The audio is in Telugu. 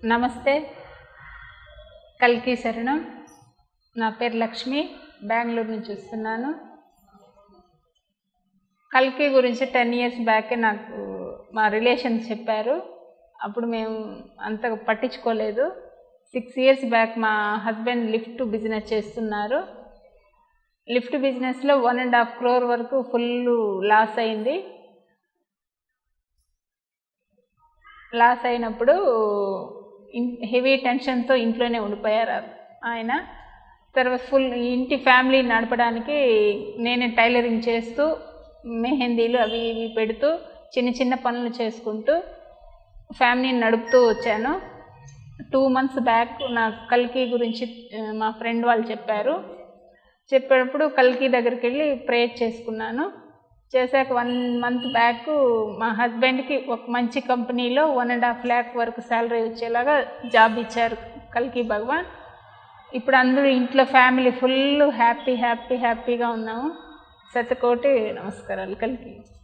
నమస్తే కల్కి శరణం నా పేరు లక్ష్మి బెంగళూరు నుంచి వస్తున్నాను కల్కి గురించి టెన్ ఇయర్స్ బ్యాకే నాకు మా రిలేషన్స్ చెప్పారు అప్పుడు మేము అంతగా పట్టించుకోలేదు సిక్స్ ఇయర్స్ బ్యాక్ మా హస్బెండ్ లిఫ్ట్ బిజినెస్ చేస్తున్నారు లిఫ్ట్ బిజినెస్లో వన్ అండ్ హాఫ్ క్రోర్ వరకు ఫుల్ లాస్ అయింది లాస్ అయినప్పుడు హెవీ టెన్షన్తో ఇంట్లోనే ఉండిపోయారు ఆయన తర్వాత ఫుల్ ఇంటి ఫ్యామిలీ నడపడానికి నేనే టైలరింగ్ చేస్తూ మెహందీలు అవి ఇవి పెడుతూ చిన్న చిన్న పనులు చేసుకుంటూ ఫ్యామిలీని నడుపుతూ వచ్చాను టూ మంత్స్ బ్యాక్ నాకు కల్కి గురించి మా ఫ్రెండ్ వాళ్ళు చెప్పారు చెప్పేటప్పుడు కల్కి దగ్గరికి వెళ్ళి ప్రేయర్ చేసుకున్నాను చేశాక వన్ మంత్ బ్యాక్ మా హస్బెండ్కి ఒక మంచి కంపెనీలో వన్ అండ్ హాఫ్ ల్యాక్ వరకు శాలరీ వచ్చేలాగా జాబ్ ఇచ్చారు కల్కి భగవాన్ ఇప్పుడు అందరూ ఇంట్లో ఫ్యామిలీ ఫుల్ హ్యాపీ హ్యాపీ హ్యాపీగా ఉన్నాము శతకోటి నమస్కారాలు కల్కి